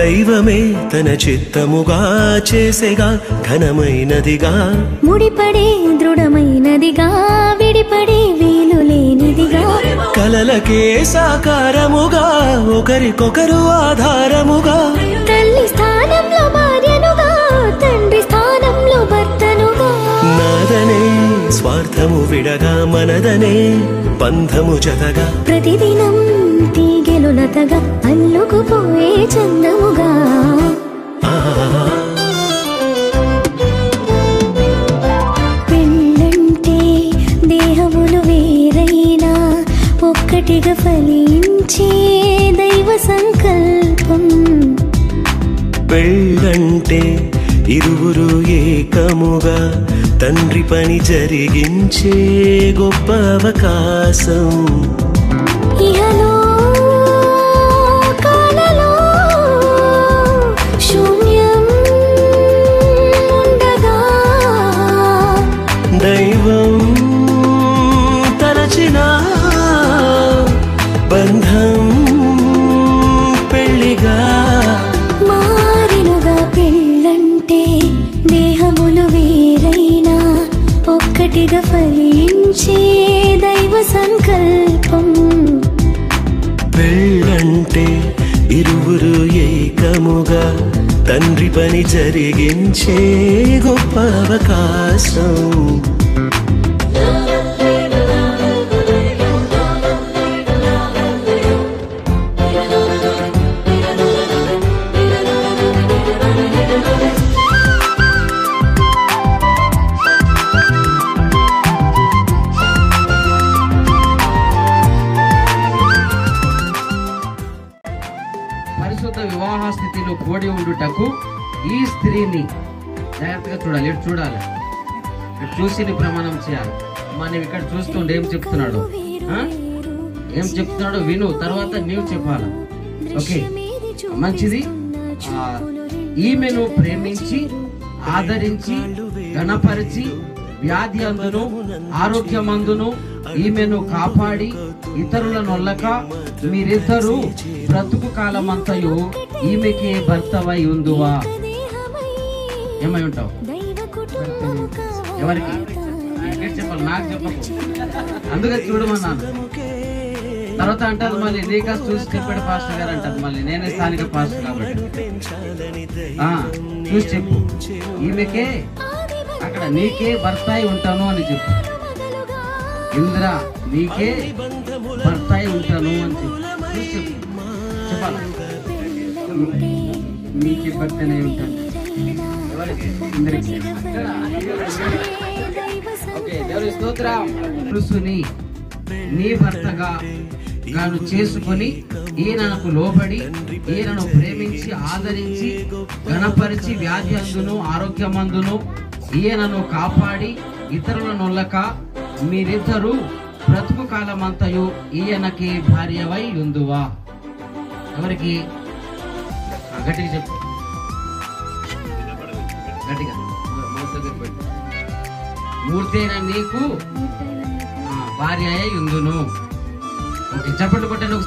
దైవమే తన చిత్తముగా చేసేగా ఘనమైనదిగా ముడిపడే దృఢమైనదిగా విడిపడే వీలు లేనిదిగా కలలకే సాకారముగా ఒకరికొకరు ఆధారముగా తల్లి స్థానంలో భార్యనుగా తండ్రి స్థానంలో భర్తనుగా నాదనే స్వార్థము విడగా మనదనే బంధము జతగా ప్రతిదినం తీగెలు లతగా అల్లుకుపోయే చందముగా ఆ పెళ్ళంటే దేహములు వేరైనా ఒక్కటిగా ఫలించే దైవ సంకల్పం పెళ్ళంటే ఇరువురు ఏకముగా తండ్రి పని జరిగించే గొప్ప అవకాశం ఇహలో కాలలో శూన్యం ఉండగా దైవం తలచిన బంధం పెళ్లిగా మారినుగా పెళ్ళంటే దేహములు వేరైనా ఒక్కటిగా ఫలించే దైవ సంకల్పం పెళ్ళంటే ఇరువురు ఏకముగా తండ్రి పని జరిగించే గొప్ప అవకాశం పరిశుద్ధ వివాహ స్థితిలో కూడి ఉండుటకు ఈ స్త్రీని జాగ్రత్తగా చూడాలి ఇటు చూడాలి ఇటు చూసి నీ ప్రమాణం చేయాలి మనం ఇక్కడ చూస్తుండే ఏం చెప్తున్నాడు ఆ? ఏం చెప్తున్నాడో విను తర్వాత నీవు చెప్పాలి ఓకే మంచిది ఆ, ఈమెను ప్రేమించి ఆదరించి గణపరిచి వ్యాధి అందును ఆరోగ్యమందును ఈమెను కాపాడి ఇతరుల నొల్లక మీరిద్దరూ బ్రతుకు కాలమంతయు ఈమెకి భర్తవై ఉందువా ఏమై ఉంటావు ఎవరికి నీకే చెప్పాలి నాకు చెప్పకు అందుకే చూడమన్నాను తర్వాత అంటారు మళ్ళీ నీకా చూసి చెప్పాడు పాస్టర్ గారు అంటారు మళ్ళీ నేనే స్థానిక పాస్టర్ కాబట్టి ఆ, చూసి చెప్పు ఈమెకే అక్కడ నీకే భర్త అయి ఉంటాను అని చెప్పు ఇంద్ర నీకే భర్త అయి ఉంటాను అని చెప్పు చూసి చెప్పు చెప్పాలా నీకే భర్తనే ఉంటాను ఎవరికి ఇంద్రకి ఓకే దేవుని స్తోత్రం పురుషుని నీ భర్తగా గాను చేసుకొని ఈయనకు లోబడి ఈయనను ప్రేమించి ఆదరించి గణపరిచి వ్యాధి అందును ఆరోగ్యమందును ఈయనను కాపాడి ఇతరుల నొల్లక మీరిద్దరూ బ్రతుకు కాలమంతయు ఈయనకి భార్యవై ఉందువా ఎవరికి ఆ, గట్టిగా చెప్పు గట్టిగా మనసు దగ్గర పెట్టు మూర్తైన నీకు ఆ, భార్య అయి ఉందును ఓకే చప్పట్లు కొట్టాను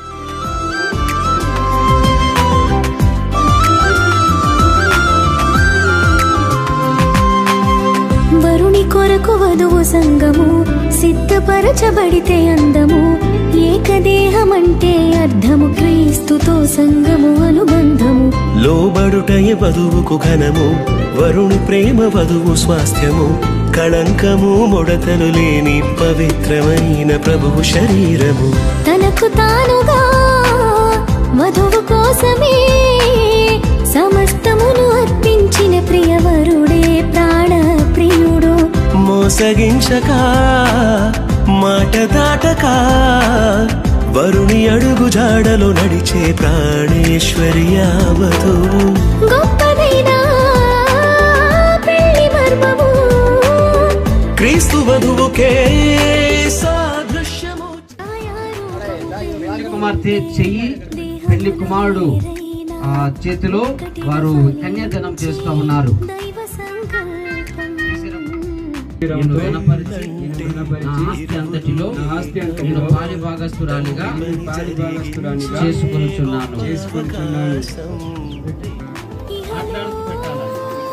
వరుణి కొరకు వధువు సంగము సిద్ధపరచబడితే అందము ఏకదేహమంటే అర్థము క్రీస్తుతో సంగము అనుబంధము లోబడుటయ వధువుకు ఘనము వరుణి ప్రేమ వధువు స్వాస్థ్యము కళంకము మొడతలు లేని పవిత్రమైన ప్రభువు శరీరము తనకు తానుగా వధువు కోసమే సమస్తమును అర్పించిన ప్రియవరుడే ప్రాణ ప్రియుడు మోసగించక మాట దాటక వరుణి అడుగు జాడలో నడిచే ప్రాణేశ్వర్య వధువు గొప్పదైన పెళ్లి మర్మము క్రీస్తు వధువుకే సాదృశ్యము పెళ్లి కుమార్తె చెయ్యి పెళ్లి కుమారుడు ఆ చేతిలో వారు కన్యాదానం చేస్తూ ఉన్నారు దైవ సంకల్పం ఈయన గణపరిచి, ఈయన నా ఆస్తి అంతటిలో నా ఆస్తి అంతటిలో నేను పాలి భాగస్తురాలిగా పాలి భాగస్తురాలిగా చేసుకొనుచున్నాను చేసుకుంటున్నాను మాట్లాడుతూ పెట్టాలి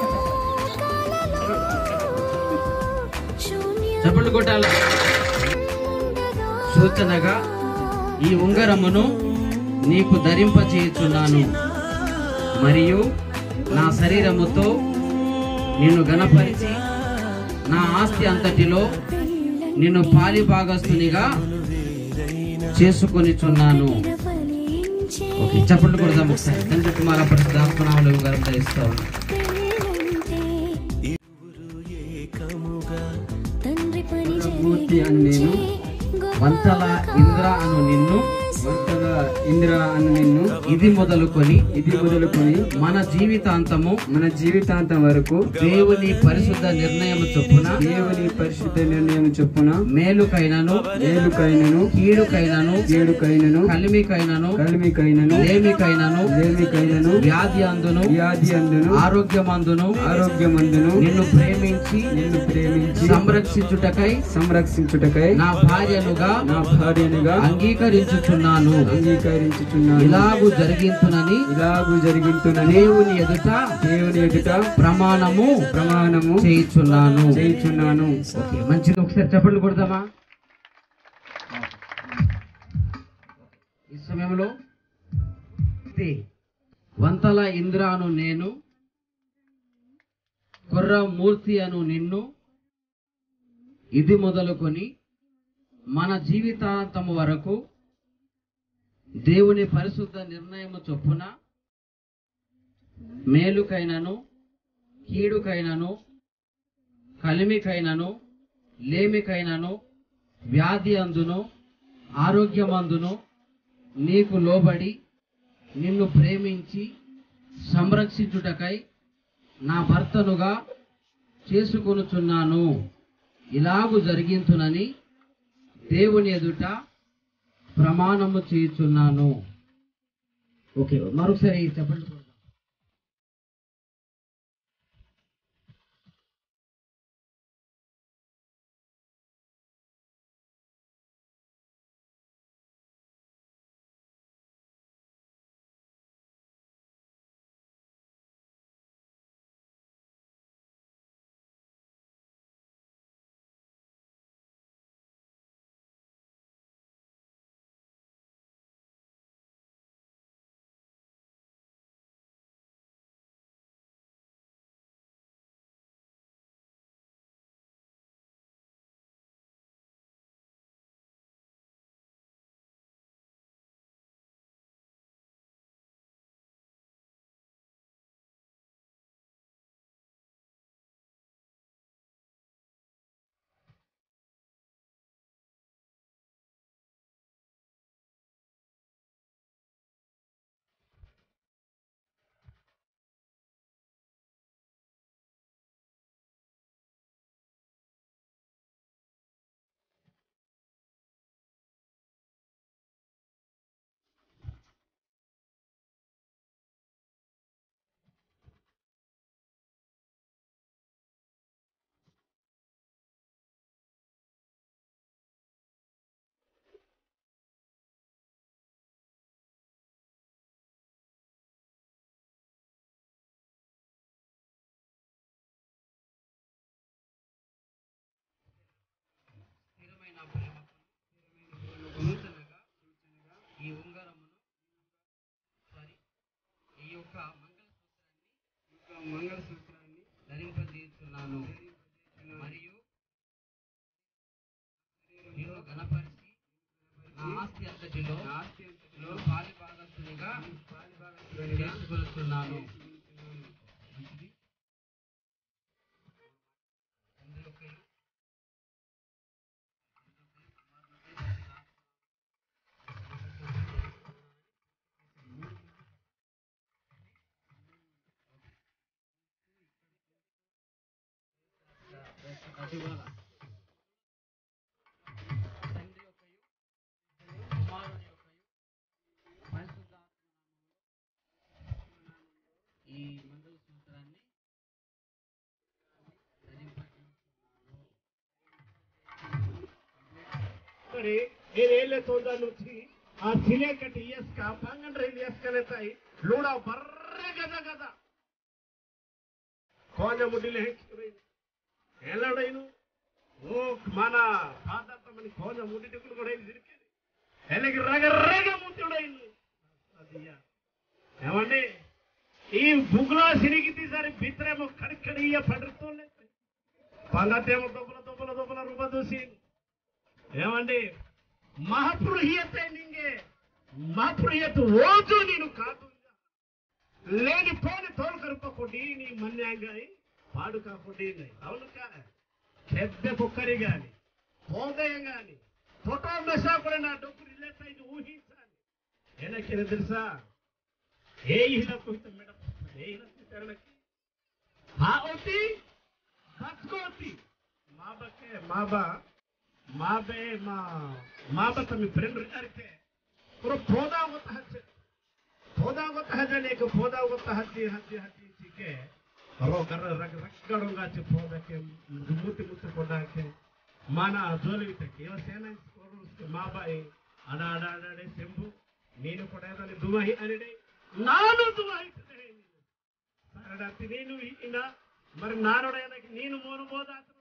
శూన్య చప్పట్లు కొట్టాలి సూచనగా ఈ ఉంగరమును నీకు ధరింపచేయుచున్నాను మరియు నా శరీరముతో నిన్ను గణపరిచి నా ఆస్తి అంతటిలో నిన్ను పాలి భాగస్తునిగా చేసుకొనిచున్నాను ఫలించే ఓకే చప్పట్లు కొడదాం ఒకసారి తండ్రి కుమార పరిశుద్ధాత్మనామలు గారు ధరిస్తా ఉన్నాను పెళ్ళంటే తండ్రి పని మూర్తి అని నేను వంతల ఇంద్ర అను నిన్ను వంతల ఇంద్ర అను నిన్ను ఇది మొదలుకొని ఇది మొదలుకొని మన జీవితాంతము మన జీవితాంతం వరకు దేవుని పరిశుద్ధ నిర్ణయము చొప్పున దేవుని పరిశుద్ధ నిర్ణయం చొప్పున మేలుకైనను మేలుకైనను కీడుకైనను కీడుకైనను కలిమికైనను కలిమికైనను లేమికైనను లేమికైనను వ్యాధి అందును వ్యాధి అందును ఆరోగ్యమందును ఆరోగ్యమందును నిన్ను ప్రేమించి నిన్ను ప్రేమించి సంరక్షించుటకై సంరక్షించుటకై నా భార్యనుగా నా భార్యనుగా అంగీకరించుచున్నాను అంగీకరించుచున్నాను ఇలాగు జరిగించునని ఇలాగు జరిగింతునని దేవుని ఎదుట దేవుని ఎదుట ప్రమాణము ప్రమాణము చేయుచున్నాను చేయుచున్నాను ఓకే మంచిది ఒకసారి చప్పట్లు కొడదామా ఈ సమయంలో ఇది వంతల ఇంద్ర అను నేను కుర్ర మూర్తి అను నిన్ను ఇది మొదలుకొని మన జీవితాంతము వరకు దేవుని పరిశుద్ధ నిర్ణయము చొప్పున మేలుకైనను కీడుకైనను కలిమికైనను లేమికైనను వ్యాధి అందును ఆరోగ్యమందును నీకు లోబడి నిన్ను ప్రేమించి సంరక్షించుటకై నా భర్తనుగా చేసుకొనుచున్నాను ఇలాగు జరిగించునని దేవుని ఎదుట ప్రమాణము చేయుచున్నాను ఓకే మరొకసారి చెప్పండి సూచనగా ఈ ఉంగరమును సారీ ఈ యొక్క మంగళసూత్రాన్ని మంగళసూత్రాన్ని ధరింపజేస్తున్నాను మరియు నిన్ను గణపరిచి నా ఆస్తి అంతటిలో ఆస్తి అంతటిలో పాలి భాగస్తునిగా పాలి భాగస్తునిగా చేసుకొనుచున్నాను మంచిది అందులోకి అటువల తండ్రి యొక్కయు కుమారుని యొక్కయు పరిశుద్ధాత్మ నామములో ఈ మంగళ సూత్రాన్ని ధరింపజేస్తున్నాను करे ये रेले सौदा नुची आ सिले कट यस का पांगन रे यस का लेता है लूड़ा बर्रे गदा गदा కోన ముడిలే ఎలాడైను ఓ మన పాదాతమని కోన ముడిటికులు కూడా తిరిగి ఎలకి రగ రగ ముట్టుడైను అదియా ఏమండి ఈ బుగ్లా సిరిగి తీసారి భిత్రేమో కడికడియ పడుతోలే పంగతేమో దొబ్బల దొబ్బల దొబ్బల రూప దూసి ఏమండి మహాపురుహియతే నింగే మహాపురుహియత రోజు నేను కాదు లేని పోని తోలు కరుపకొడి నీ మన్యాంగాయి పాడు కాకొడి అవును కా పెద్ద కుక్కరి గాని పోగయం గాని ఫోటో మెసా కూడా నా డబ్బు రిలేట్ అయింది ఊహించాలి ఏనక్కిన తెలుసా ఏ ఇహలకు మేడం ఏ ఇహలకు తెరలకి ఆ ఓటి బస్కోతి మా బకే మా బా మా బే మా మా బ తమి ఫ్రెండ్ రిటారితే पूरा पौधा होता है पौधा होता है जने को पौधा होता है हड्डी हड्डी हड्डी चीके रो कर रग रग गड़ोंगा चे पौधा के मुत्ते मुत्ते पौधा के माना जोली तक यो सेना स्कोर उसके माँ बाई अड़ा अड़ा अड़ा अड़े सेंबु ನೀನು ಕೊಡೋದಲ್ಲಿ ದುವಾಹಿ ಅನಿಡೆ ನಾನು ದುವಾಹಿಸಿದೆ ಸರಡಾತಿ ನೀನು ಇನ್ನ మరి నానోడ నీను మోను మోదాత